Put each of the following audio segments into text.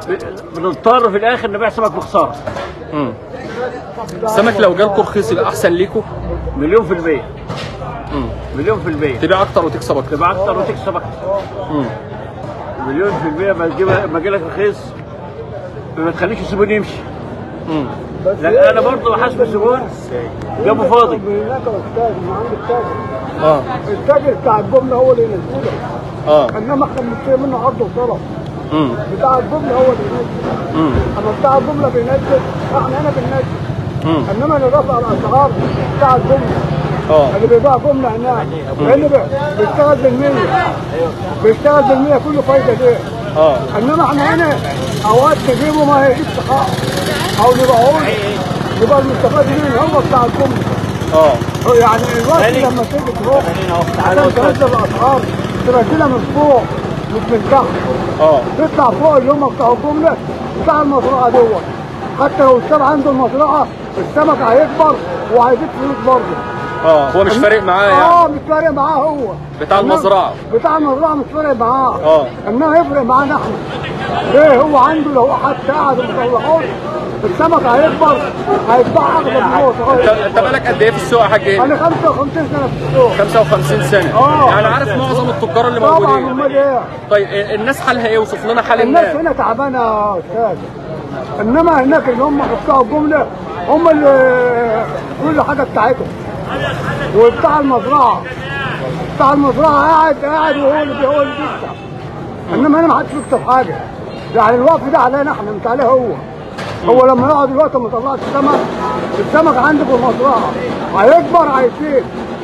بنضطر في الاخر نبيع سمك بخساره امم السمك لو جالكم رخيص يبقى احسن ليكم مليون في المية امم مليون في المية تبيع اكتر وتكسب اكتر تبقى اكتر وتكسب اكتر امم مليون في المية ما تجيب ما جالك رخيص ما تخليش الزبون يمشي امم لا انا برضه بحاسب الزبون جابه فاضي هناك الاستاذ ما عند التاجر اه التاجر بتاع الجمله هو اللي ينزله اه انما احنا بنشتري منه عرض وطلب امم بتاع الجمله هو اللي ينزل امم اما بتاع الجمله بينزل احنا هنا بننزل امم انما اللي رفع الاسعار بتاع الجمله اه اللي بيبيع جمله هناك لان بي- بيشتغل بالمية بيشتغل بالمية كله فايده ليه اه انما احنا هنا اوقات تجيبه ما يجيبش حق او نبيعه له يبقى المستفاد منه هو بتاع الجمله اه يعني الوقت لما تيجي تروح عشان تنزل الاسعار تنزلها من فوق مش من تحت اه تطلع فوق اللي هم بتاع الجمله بتاع المزرعه دوت حتى لو اشتغل عنده المزرعه السمك هيكبر وهيجيب فلوس برضه اه هو مش فارق معاه يعني اه مش فارق معاه هو بتاع إنما- المزرعة. بتاع المزرعه مش فارق معاه آه. انما يفرق معانا احنا ليه هو عنده لو حتى قاعد ومطلعوش السمك هيكبر هيتباع اكتر من هو انت صغير انت بالك قد ايه في السوق يا حاج ايه؟ انا 55 سنه في السوق 55 سنه آه. يعني عارف معظم التجار اللي طبعا موجودين امال ايه طيب إيه، الناس حالها ايه وصف لنا حال الناس الناس هنا تعبانه يا استاذ انما هناك اللي هم بتوع الجمله هم اللي كل حاجه بتاعتهم وبتاع المزرعه بتاع المزرعه قاعد قاعد وهو اللي هو اللي بيكسب انما هنا ما حدش بيكسب حاجه يعني الوقف ده علينا احنا مش عليه هو هو لما يقعد دلوقتي ما يطلعش السمك السمك عنده في المزرعه هيكبر هيسيب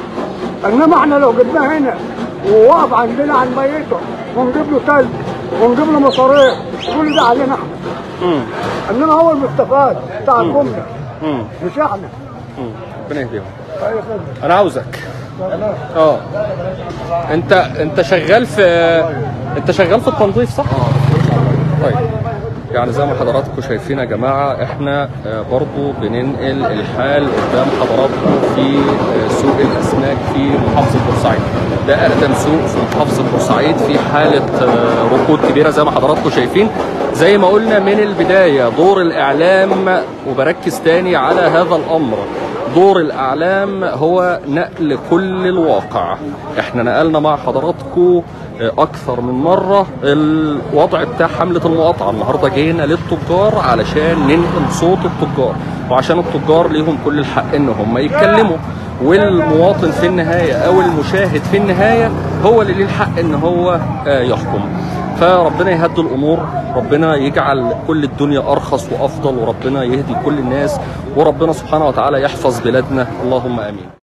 انما احنا لو جبناه هنا ووقف عندنا عن بيته ونجيب له تلج ونجيب له مصاريف كل ده علينا احنا امم انما هو المستفاد بتاع الجمله امم مش احنا امم ربنا يهديهم أي خدمة. انا عاوزك اه انت انت شغال في انت شغال في التنظيف صح؟ طيب يعني زي ما حضراتكم شايفين يا جماعه احنا آه، برضو بننقل الحال قدام حضراتكم في آه، سوق الاسماك في محافظه بورسعيد ده اقدم سوق في محافظه بورسعيد في حاله آه، ركود كبيره زي ما حضراتكم شايفين زي ما قلنا من البدايه دور الاعلام وبركز تاني على هذا الامر دور الاعلام هو نقل كل الواقع احنا نقلنا مع حضراتكم اكثر من مره الوضع بتاع حمله المقاطعه النهارده جينا للتجار علشان ننقل صوت التجار وعشان التجار ليهم كل الحق ان هم يتكلموا والمواطن في النهايه او المشاهد في النهايه هو اللي ليه الحق ان هو آه، يحكم فربنا يهدي الامور ربنا يجعل كل الدنيا ارخص وافضل وربنا يهدي كل الناس وربنا سبحانه وتعالى يحفظ بلادنا اللهم امين